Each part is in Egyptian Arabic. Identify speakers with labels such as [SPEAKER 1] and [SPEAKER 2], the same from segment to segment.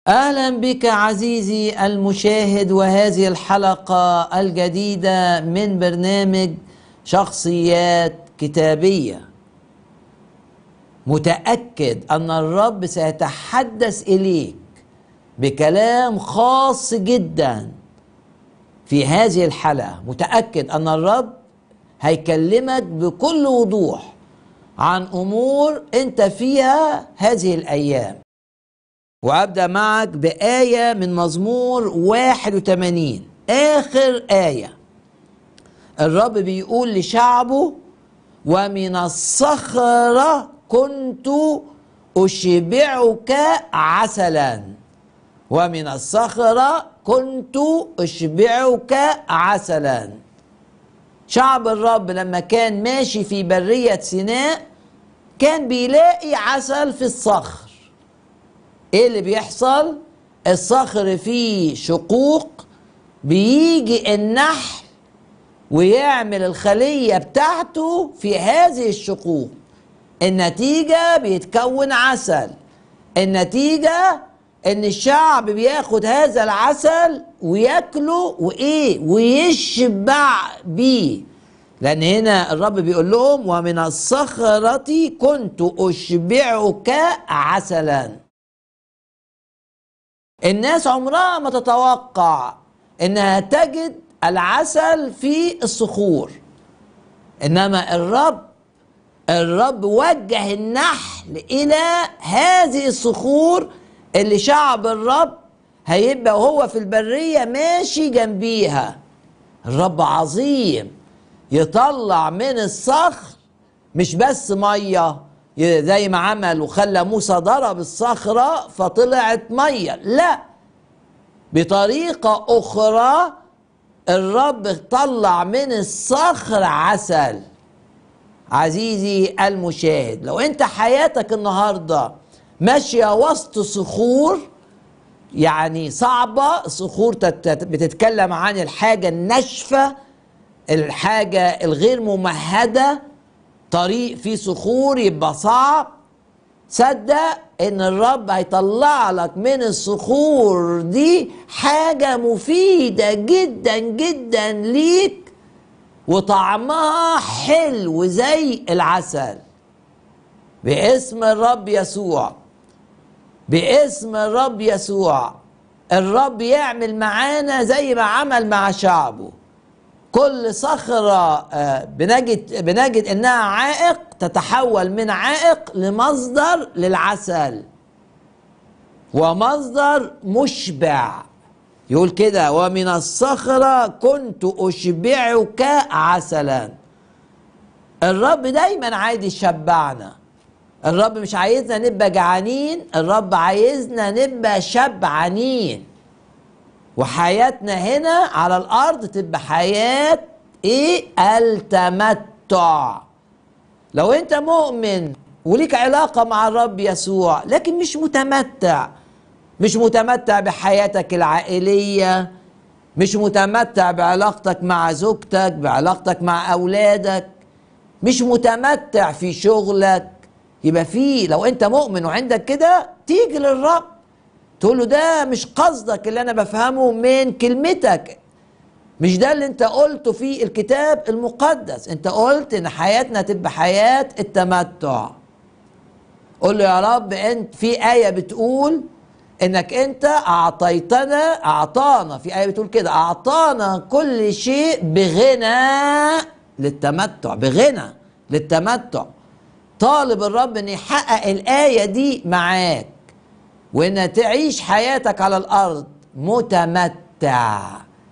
[SPEAKER 1] اهلا بك عزيزي المشاهد وهذه الحلقه الجديده من برنامج شخصيات كتابيه متاكد ان الرب سيتحدث اليك بكلام خاص جدا في هذه الحلقه متاكد ان الرب هيكلمك بكل وضوح عن امور انت فيها هذه الايام وابدا معك بايه من مزمور 81 اخر ايه الرب بيقول لشعبه ومن الصخره كنت اشبعك عسلا ومن الصخره كنت اشبعك عسلا شعب الرب لما كان ماشي في بريه سيناء كان بيلاقي عسل في الصخر ايه اللي بيحصل الصخر فيه شقوق بيجي النحل ويعمل الخلية بتاعته في هذه الشقوق النتيجة بيتكون عسل النتيجة ان الشعب بياخد هذا العسل وياكله وايه ويشبع بيه لان هنا الرب بيقول لهم ومن الصخرة كنت اشبعك عسلا الناس عمرها ما تتوقع انها تجد العسل في الصخور انما الرب الرب وجه النحل الى هذه الصخور اللي شعب الرب هيبقى وهو في البريه ماشي جنبيها الرب عظيم يطلع من الصخر مش بس ميه زي ما عمل وخلى موسى ضرب الصخرة فطلعت مية لا بطريقة أخرى الرب طلع من الصخر عسل عزيزي المشاهد لو انت حياتك النهاردة ماشية وسط صخور يعني صعبة صخور بتتكلم عن الحاجة الناشفة الحاجة الغير ممهدة طريق فيه صخور يبقى صعب صدق ان الرب هيطلع لك من الصخور دي حاجة مفيدة جدا جدا ليك وطعمها حلو زي العسل باسم الرب يسوع باسم الرب يسوع الرب يعمل معانا زي ما عمل مع شعبه كل صخرة بنجد بنجد انها عائق تتحول من عائق لمصدر للعسل ومصدر مشبع يقول كده ومن الصخرة كنت أشبعك عسلا الرب دايما عايز يشبعنا الرب مش عايزنا نبقى جعانين الرب عايزنا نبقى شبعانين وحياتنا هنا على الارض تبقى حياه ايه التمتع لو انت مؤمن وليك علاقه مع الرب يسوع لكن مش متمتع مش متمتع بحياتك العائليه مش متمتع بعلاقتك مع زوجتك بعلاقتك مع اولادك مش متمتع في شغلك يبقى في لو انت مؤمن وعندك كده تيجي للرب تقول له ده مش قصدك اللي انا بفهمه من كلمتك مش ده اللي انت قلته في الكتاب المقدس انت قلت ان حياتنا تبقى حياة التمتع قول له يا رب انت في آية بتقول انك انت اعطيتنا اعطانا في آية بتقول كده اعطانا كل شيء بغنى للتمتع بغنى للتمتع طالب الرب ان يحقق الآية دي معاك وان تعيش حياتك على الارض متمتع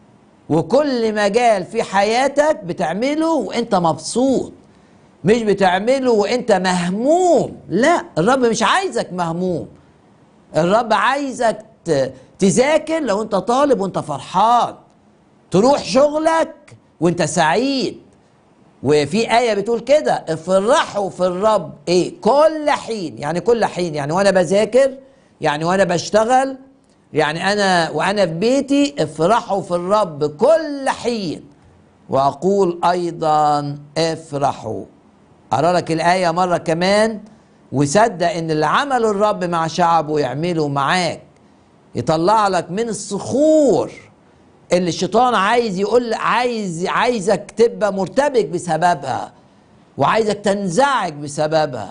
[SPEAKER 1] وكل مجال في حياتك بتعمله وانت مبسوط مش بتعمله وانت مهموم لا الرب مش عايزك مهموم الرب عايزك تذاكر لو انت طالب وانت فرحان تروح شغلك وانت سعيد وفي آية بتقول كده افرحوا في الرب ايه كل حين يعني كل حين يعني وانا بذاكر يعني وانا بشتغل يعني انا وانا في بيتي افرحوا في الرب كل حين واقول ايضا افرحوا ارى لك الايه مره كمان وصدق ان اللي عمله الرب مع شعبه يعمله معاك يطلع لك من الصخور اللي الشيطان عايز يقول عايز عايزك تبقى مرتبك بسببها وعايزك تنزعج بسببها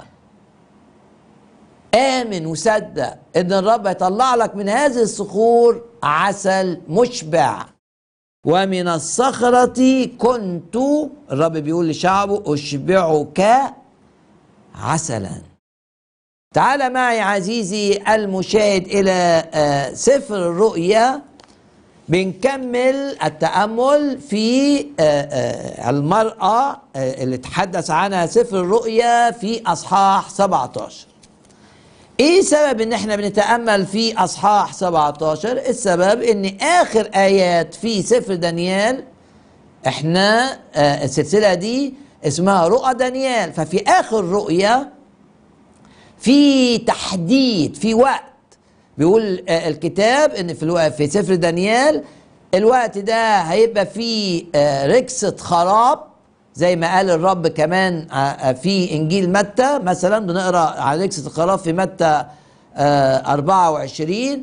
[SPEAKER 1] آمن وصدق إن الرب يطلع لك من هذه الصخور عسل مشبع ومن الصخرة كنت الرب بيقول لشعبه أشبعك عسلا تعال معي عزيزي المشاهد إلى آه، سفر الرؤيا بنكمل التأمل في آه، آه، المرأة آه، اللي تحدث عنها سفر الرؤيا في أصحاح 17 ايه سبب ان احنا بنتامل في اصحاح 17 السبب ان اخر ايات في سفر دانيال احنا آه السلسله دي اسمها رؤى دانيال ففي اخر رؤيه في تحديد في وقت بيقول آه الكتاب ان في الوقت في سفر دانيال الوقت ده هيبقى فيه آه ركسه خراب زي ما قال الرب كمان في انجيل متى مثلا بنقرا على ركسه الخراب في متى 24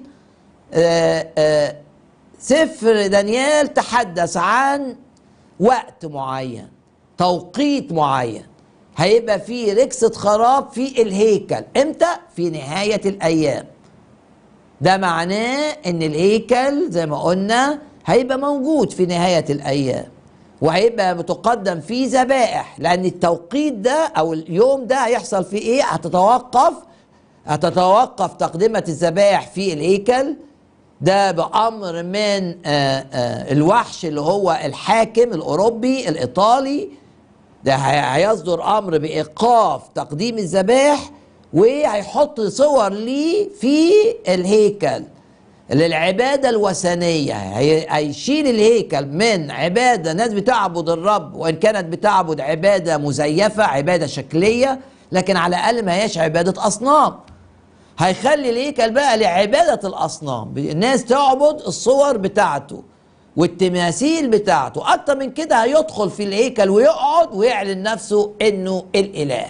[SPEAKER 1] سفر دانيال تحدث عن وقت معين توقيت معين هيبقى في ركسة خراب في الهيكل امتى في نهاية الايام ده معناه ان الهيكل زي ما قلنا هيبقى موجود في نهاية الايام وهيبقى متقدم فيه ذبائح لان التوقيت ده او اليوم ده هيحصل فيه ايه هتتوقف هتتوقف تقدمة الذبائح في الهيكل ده بأمر من آآ آآ الوحش اللي هو الحاكم الأوروبي الإيطالي ده هيصدر أمر بإيقاف تقديم الذبائح وهيحط صور ليه في الهيكل للعبادة الوثنية هيشيل الهيكل من عبادة ناس بتعبد الرب وإن كانت بتعبد عبادة مزيفة عبادة شكلية لكن على الأقل ما هيش عبادة أصنام هيخلي الهيكل بقى لعبادة الأصنام الناس تعبد الصور بتاعته والتماثيل بتاعته أكتر من كده هيدخل في الهيكل ويقعد ويعلن نفسه إنه الإله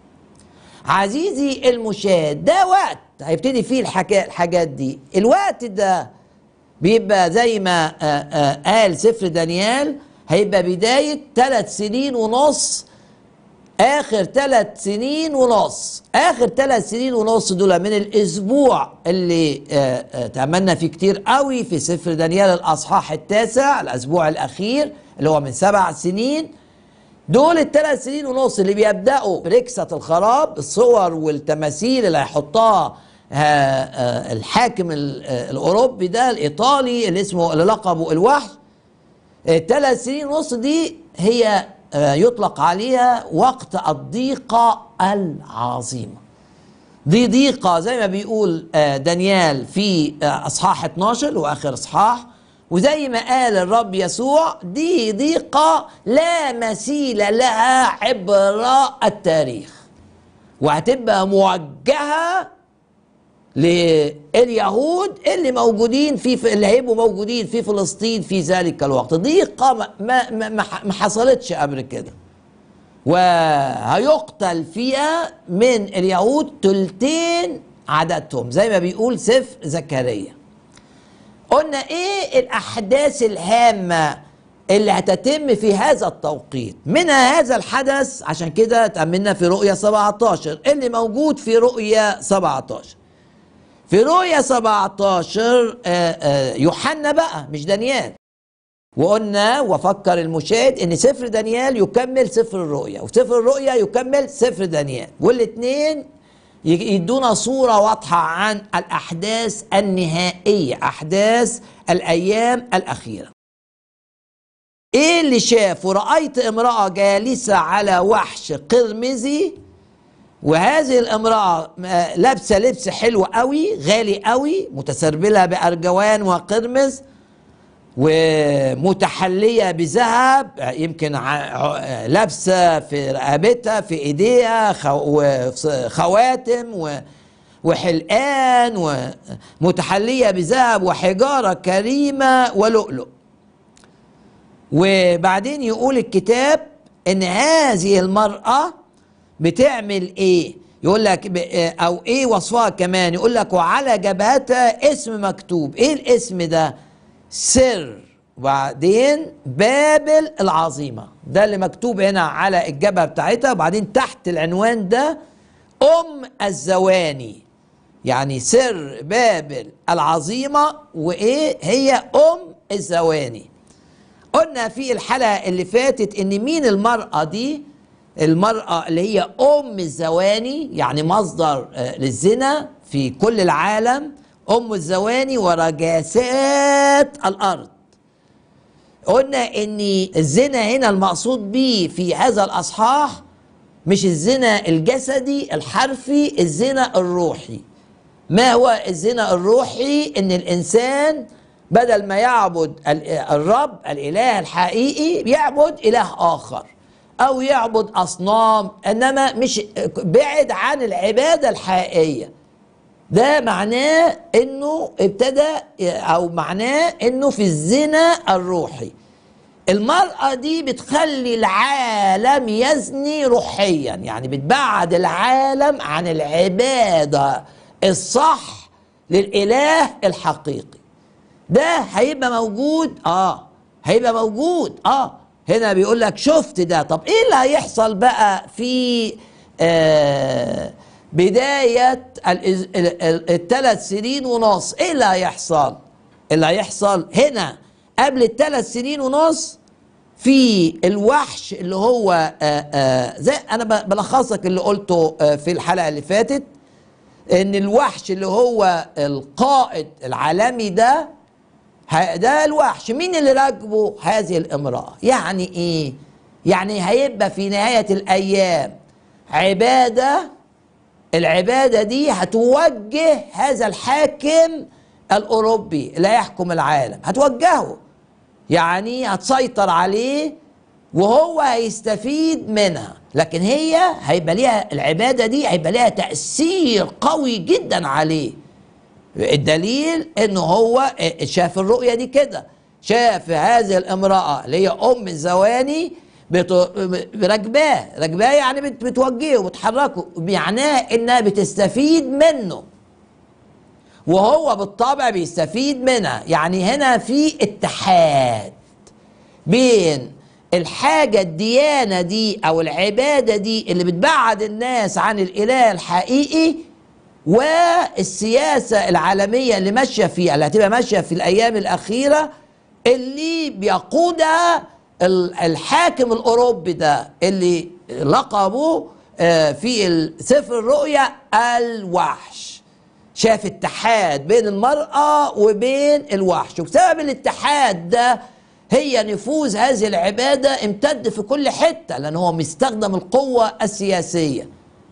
[SPEAKER 1] عزيزي المشاهد ده وقت هيبتدي فيه الحكا الحاجات دي الوقت ده بيبقى زي ما آآ آآ قال سفر دانيال هيبقى بداية ثلاث سنين ونص آخر ثلاث سنين ونص آخر ثلاث سنين ونص دول من الأسبوع اللي آآ تأملنا فيه كتير قوي في سفر دانيال الأصحاح التاسع الأسبوع الأخير اللي هو من سبع سنين دول الثلاث سنين ونص اللي بيبداوا بركسه الخراب الصور والتماثيل اللي هيحطها الحاكم الاوروبي ده الايطالي اللي اسمه اللي لقبه الوحش الثلاث سنين ونص دي هي يطلق عليها وقت الضيقه العظيمه دي ضيقه زي ما بيقول دانيال في اصحاح 12 واخر اصحاح وزي ما قال الرب يسوع دي ضيقة لا مثيل لها عبر التاريخ وهتبقى موجهة لليهود اللي موجودين في اللي هيبقوا موجودين في فلسطين في ذلك الوقت ضيقة ما, ما, ما, ما حصلتش قبل كده وهيقتل فيها من اليهود تلتين عددهم زي ما بيقول سفر زكريا قلنا ايه الاحداث الهامه اللي هتتم في هذا التوقيت منها هذا الحدث عشان كده تأملنا في رؤية 17 اللي موجود في رؤية 17 في رؤية 17 يوحنا بقى مش دانيال وقلنا وفكر المشاهد ان سفر دانيال يكمل سفر الرؤيا وسفر الرؤيا يكمل سفر دانيال والاثنين يدونا صورة واضحة عن الأحداث النهائية أحداث الأيام الأخيرة إيه اللي شاف ورأيت امرأة جالسة على وحش قرمزي وهذه الامرأة لابسة لبس حلو قوي غالي قوي متسربلة بأرجوان وقرمز ومتحلية بذهب يمكن لابسة في رقبتها في ايديها خواتم وحلقان ومتحلية بذهب وحجارة كريمة ولؤلؤ وبعدين يقول الكتاب ان هذه المرأة بتعمل ايه يقول لك ب- آه، او ايه وصفها كمان يقول لك وعلى جبهتها اسم مكتوب ايه الاسم ده سر وبعدين بابل العظيمة ده اللي مكتوب هنا على الجبهة بتاعتها وبعدين تحت العنوان ده أم الزواني يعني سر بابل العظيمة وإيه هي أم الزواني قلنا في الحلقة اللي فاتت إن مين المرأة دي المرأة اللي هي أم الزواني يعني مصدر آه، للزنا في كل العالم أم الزواني ورجاسات الأرض قلنا ان الزنا هنا المقصود به في هذا الاصحاح مش الزنا الجسدي الحرفي الزنا الروحي ما هو الزنا الروحي ان الانسان بدل ما يعبد ال- الرب الاله الحقيقي يعبد اله اخر او يعبد اصنام انما مش بعد عن العباده الحقيقيه ده معناه انه ابتدى او معناه انه في الزنا الروحي المرأة دي بتخلي العالم يزني روحيا يعني بتبعد العالم عن العبادة الصح للإله الحقيقي ده هيبقى موجود اه هيبقى موجود اه هنا بيقول لك شفت ده طب ايه اللي هيحصل بقى في آه بداية الثلاث سنين ونص ايه اللي هيحصل اللي هيحصل هنا قبل الثلاث سنين ونص في الوحش اللي هو آه آه زي انا ب- بلخصك اللي قلته آه في الحلقة اللي فاتت ان الوحش اللي هو القائد العالمي ده ه- ده الوحش مين اللي راكبه هذه الامرأة يعني ايه يعني هيبقى في نهاية الايام عبادة العبادة دي هتوجه هذا الحاكم الاوروبي اللي هيحكم العالم هتوجهه يعني هتسيطر عليه وهو هيستفيد منها لكن هي هيبقى ليها العبادة دي هيبقى ليها تأثير قوي جدا عليه الدليل انه هو شاف الرؤية دي كده شاف هذه الامرأة اللي هي ام الزواني بت- راكباه راكباه يعني بت- بتوجهه وبتحركه معناه انها بتستفيد منه وهو بالطبع بيستفيد منها يعني هنا في اتحاد بين الحاجة الديانة دي أو العبادة دي اللي بتبعد الناس عن الإله الحقيقي والسياسة العالمية اللي ماشية فيها اللي هتبقى ماشية في الأيام الأخيرة اللي بيقودها ال- الحاكم الأوروبي ده اللي لقبه آه، في سفر الرؤيا الوحش شاف اتحاد بين المرأة وبين الوحش وبسبب الاتحاد ده هي نفوذ هذه العبادة امتد في كل حتة لأن هو مستخدم القوة السياسية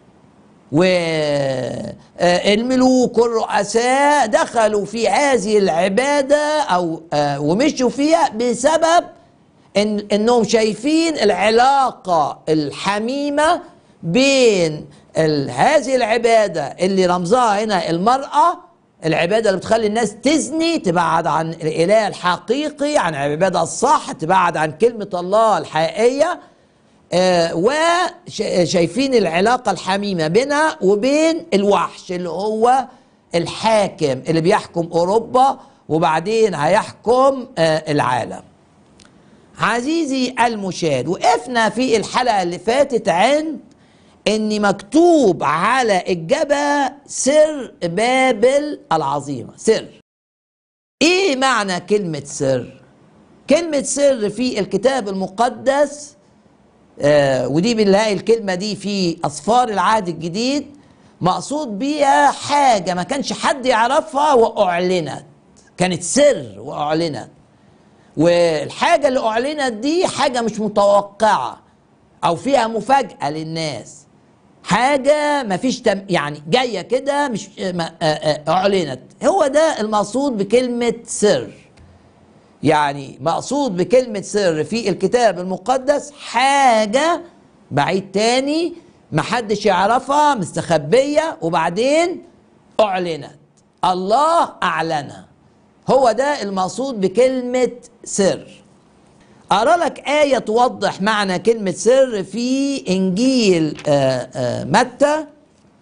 [SPEAKER 1] والملوك والرؤساء دخلوا في هذه العبادة أو آه، ومشوا فيها بسبب إن إنهم شايفين العلاقة الحميمة بين ال- هذه العبادة اللي رمزها هنا المرأة العبادة اللي بتخلي الناس تزني تبعد عن الإله الحقيقي عن العبادة الصح تبعد عن كلمة الله الحقيقية آه، وشايفين العلاقة الحميمة بينها وبين الوحش اللي هو الحاكم اللي بيحكم أوروبا وبعدين هيحكم آه، العالم عزيزي المشاهد وقفنا في الحلقة اللي فاتت عند ان مكتوب على الجبهة سر بابل العظيمة سر ايه معنى كلمة سر كلمة سر في الكتاب المقدس آه ودي بنلاقي الكلمة دي في أسفار العهد الجديد مقصود بيها حاجة ما كانش حد يعرفها وأعلنت كانت سر وأعلنت والحاجة اللي أعلنت دي حاجة مش متوقعة أو فيها مفاجأة للناس حاجة ما فيش تم يعني جاية كده مش ما- آه، آه، أعلنت هو ده المقصود بكلمة سر يعني مقصود بكلمة سر في الكتاب المقدس حاجة بعيد تاني محدش يعرفها مستخبية وبعدين أعلنت الله أعلنها هو ده المقصود بكلمة سر أرى لك آية توضح معنى كلمة سر في إنجيل آه، آه، متى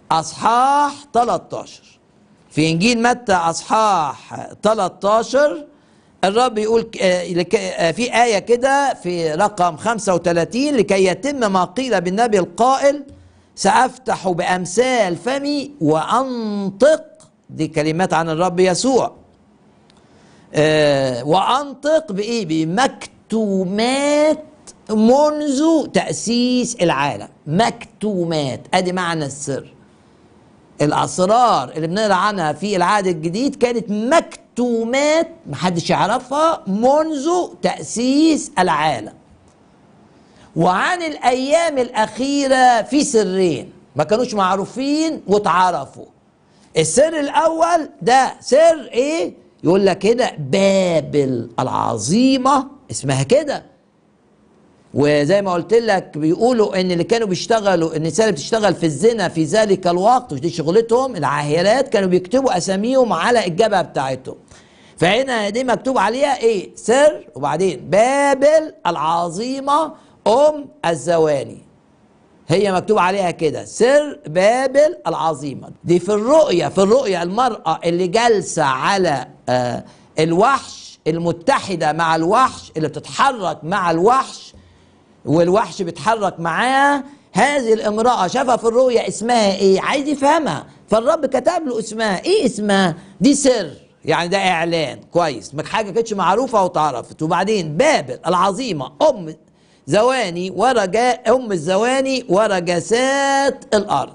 [SPEAKER 1] اصحاح 13 في انجيل متى اصحاح 13 الرب يقول آه، لك- آه، في آية كده في رقم 35 لكي يتم ما قيل بالنبي القائل سأفتح بأمثال فمي وأنطق دي كلمات عن الرب يسوع آه، وأنطق بإيه بمكتومات منذ تأسيس العالم مكتومات أدي معنى السر الاسرار اللي بنقرا عنها في العهد الجديد كانت مكتومات محدش يعرفها منذ تاسيس العالم وعن الايام الاخيره في سرين ما كانوش معروفين واتعرفوا السر الاول ده سر ايه يقول لك كده بابل العظيمه اسمها كده وزي ما قلت لك بيقولوا ان اللي كانوا بيشتغلوا النساء اللي بتشتغل في الزنا في ذلك الوقت ودي شغلتهم العاهرات كانوا بيكتبوا اساميهم على الجبهه بتاعتهم فهنا دي مكتوب عليها ايه سر وبعدين بابل العظيمه ام الزواني هي مكتوب عليها كده سر بابل العظيمة دي في الرؤية في الرؤية المرأة اللي جالسة على آه الوحش المتحدة مع الوحش اللي بتتحرك مع الوحش والوحش بيتحرك معاه هذه الامرأة شافها في الرؤية اسمها ايه عايز يفهمها فالرب كتب له اسمها ايه اسمها دي سر يعني ده اعلان كويس ما حاجة كانتش معروفة واتعرفت وبعدين بابل العظيمة ام زواني ورجاء ام الزواني ورجسات الارض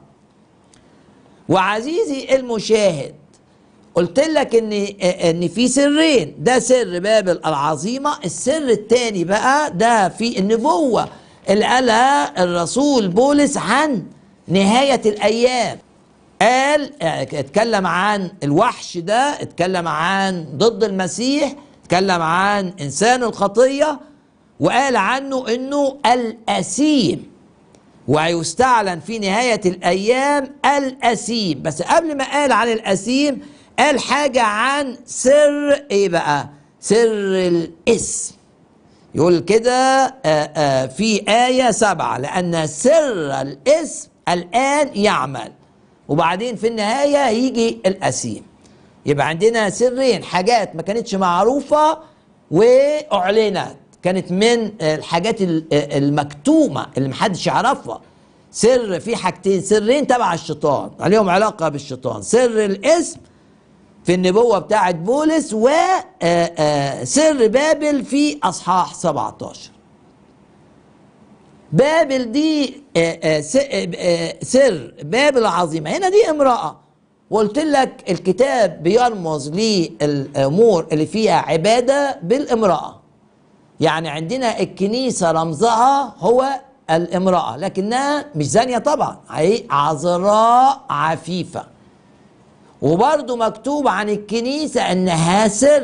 [SPEAKER 1] وعزيزي المشاهد قلت لك ان ان في سرين ده سر بابل العظيمه السر الثاني بقى ده في النبوه اللي قالها الرسول بولس عن نهايه الايام قال اتكلم عن الوحش ده اتكلم عن ضد المسيح اتكلم عن انسان الخطيه وقال عنه انه الاسيم ويستعلن في نهاية الأيام الأسيم بس قبل ما قال عن الأسيم قال حاجة عن سر إيه بقى سر الاسم يقول كده آه، آه، في آية سبعة لأن سر الاسم الآن يعمل وبعدين في النهاية يجي الأسيم يبقى عندنا سرين حاجات ما كانتش معروفة وأعلنت كانت من الحاجات ال- المكتومة اللي محدش يعرفها سر في حاجتين سرين تبع الشيطان عليهم علاقة بالشيطان سر الاسم في النبوة بتاعت بولس وسر بابل في أصحاح 17 بابل دي آه، آه، س- آه، آه، سر بابل العظيمة هنا دي امرأة وقلت لك الكتاب بيرمز للأمور اللي فيها عبادة بالامرأة يعني عندنا الكنيسة رمزها هو الامرأة لكنها مش زانية طبعا هي عذراء عفيفة وبرضو مكتوب عن الكنيسة انها سر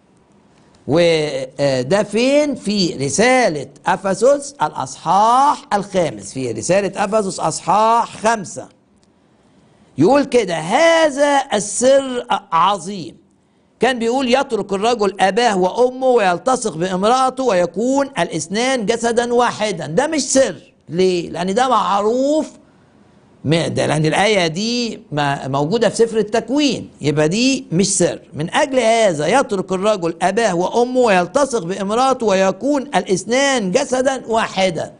[SPEAKER 1] وده فين في رسالة أفسس الأصحاح الخامس في رسالة أفسس أصحاح خمسة يقول كده هذا السر عظيم كان بيقول يترك الرجل أباه وأمه ويلتصق بامرأته ويكون الاثنان جسدا واحدا ده مش سر ليه؟ لأن ده معروف ما- ده لأن الآية دي ما- موجودة في سفر التكوين يبقى دي مش سر من أجل هذا يترك الرجل أباه وأمه ويلتصق بامرأته ويكون الاثنان جسدا واحدا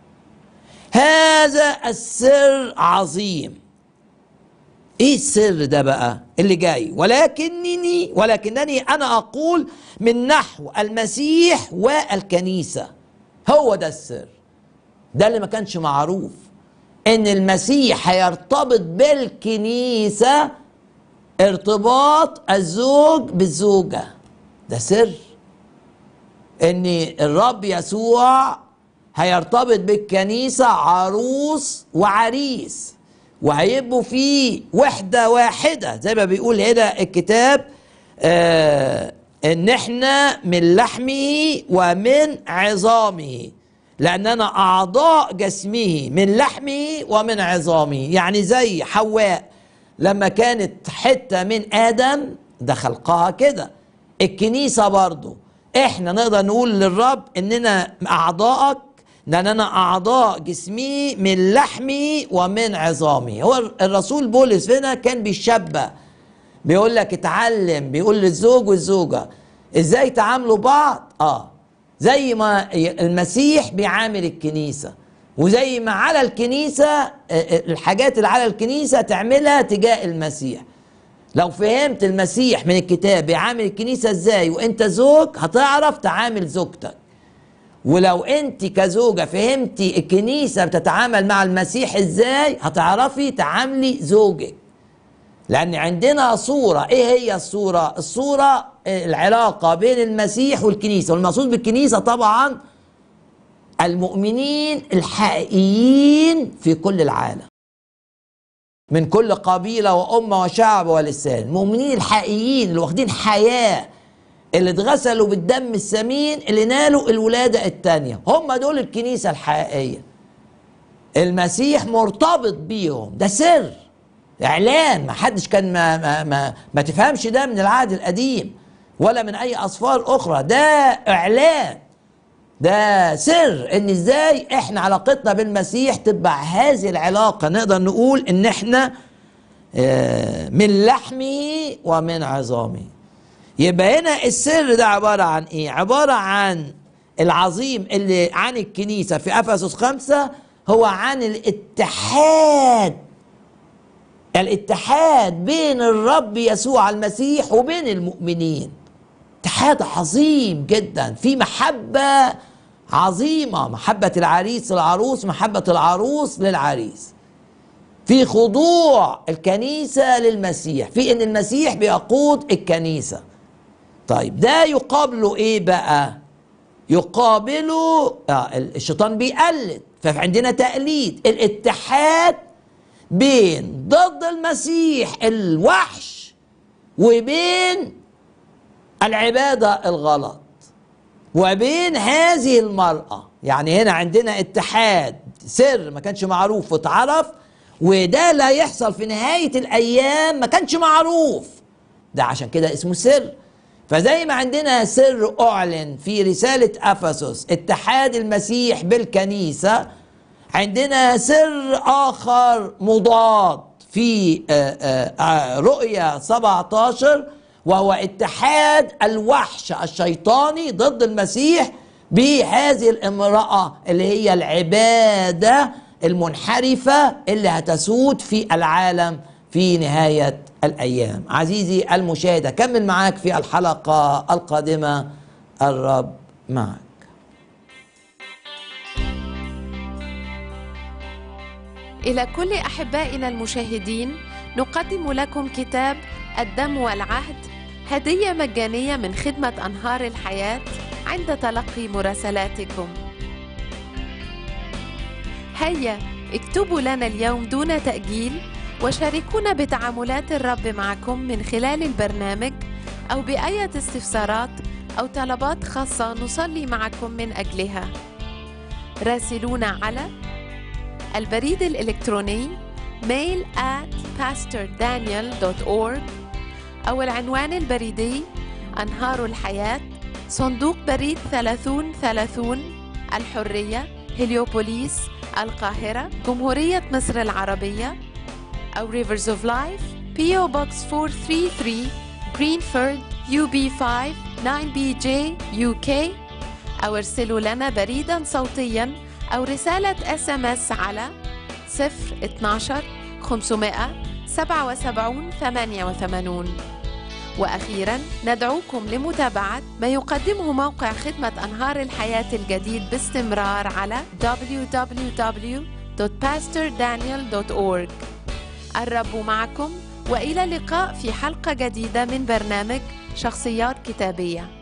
[SPEAKER 1] هذا السر عظيم ايه السر ده بقى اللي جاي ولكنني ولكنني انا اقول من نحو المسيح والكنيسه هو ده السر ده اللي ما كانش معروف ان المسيح هيرتبط بالكنيسه ارتباط الزوج بالزوجه ده سر ان الرب يسوع هيرتبط بالكنيسه عروس وعريس وهيبقوا في وحده واحده زي ما بيقول هنا الكتاب آه ان احنا من لحمه ومن عظامه لاننا اعضاء جسمه من لحمه ومن عظامه يعني زي حواء لما كانت حته من ادم ده خلقها كده الكنيسه برضو احنا نقدر نقول للرب اننا اعضائك لأننا أعضاء جسمي من لحمي ومن عظامي هو الرسول بولس هنا كان بيشبه بيقول لك اتعلم بيقول للزوج والزوجة ازاي تعاملوا بعض اه زي ما المسيح بيعامل الكنيسة وزي ما على الكنيسة آه، آه، الحاجات اللي على الكنيسة تعملها تجاه المسيح لو فهمت المسيح من الكتاب بيعامل الكنيسة ازاي وانت زوج هتعرف تعامل زوجتك ولو انت كزوجة فهمتي الكنيسة بتتعامل مع المسيح ازاي هتعرفي تعاملي زوجك لان عندنا صورة ايه هي الصورة الصورة العلاقة بين المسيح والكنيسة والمقصود بالكنيسة طبعا المؤمنين الحقيقيين في كل العالم من كل قبيلة وأمة وشعب ولسان المؤمنين الحقيقيين اللي واخدين حياة اللي اتغسلوا بالدم الثمين اللي نالوا الولادة التانية هم دول الكنيسة الحقيقية المسيح مرتبط بيهم ده سر اعلان ما حدش كان ما, ما, ما, ما تفهمش ده من العهد القديم ولا من اي اصفار اخرى ده اعلان ده سر ان ازاي احنا علاقتنا بالمسيح تبقى هذه العلاقه نقدر نقول ان احنا آه، من لحمه ومن عظامه يبقى هنا السر ده عباره عن ايه عباره عن العظيم اللي عن الكنيسه في افسس خمسه هو عن الاتحاد الاتحاد بين الرب يسوع المسيح وبين المؤمنين اتحاد عظيم جدا في محبة عظيمة محبة العريس للعروس محبة العروس للعريس في خضوع الكنيسة للمسيح في ان المسيح بيقود الكنيسة طيب ده يقابله ايه بقى يقابله آه الشيطان بيقلد فعندنا تقليد الاتحاد بين ضد المسيح الوحش وبين العبادة الغلط وبين هذه المرأة يعني هنا عندنا اتحاد سر ما كانش معروف واتعرف وده لا يحصل في نهاية الأيام ما كانش معروف ده عشان كده اسمه سر فزي ما عندنا سر أعلن في رسالة أفسس اتحاد المسيح بالكنيسة عندنا سر آخر مضاد في آه، آه، آه، رؤية 17 وهو اتحاد الوحش الشيطاني ضد المسيح بهذه الامرأة اللي هي العبادة المنحرفة اللي هتسود في العالم في نهاية الأيام عزيزي المشاهد كمل معاك في الحلقة القادمة الرب معك
[SPEAKER 2] إلى كل أحبائنا المشاهدين نقدم لكم كتاب الدم والعهد هدية مجانية من خدمة أنهار الحياة عند تلقي مراسلاتكم. هيا اكتبوا لنا اليوم دون تأجيل وشاركونا بتعاملات الرب معكم من خلال البرنامج أو بأية استفسارات أو طلبات خاصة نصلي معكم من أجلها. راسلونا على البريد الإلكتروني mail at pastordaniel.org أو العنوان البريدي أنهار الحياة صندوق بريد 3030 الحرية هليوبوليس القاهرة جمهورية مصر العربية أو Rivers of Life PO Box 433 Greenford UB5 9BJ UK أو ارسلوا لنا بريدا صوتيا أو رسالة اس ام اس على 012 577 88 وأخيرا ندعوكم لمتابعة ما يقدمه موقع خدمة أنهار الحياة الجديد باستمرار على www.pastordaniel.org الرب معكم وإلى اللقاء في حلقة جديدة من برنامج شخصيات كتابية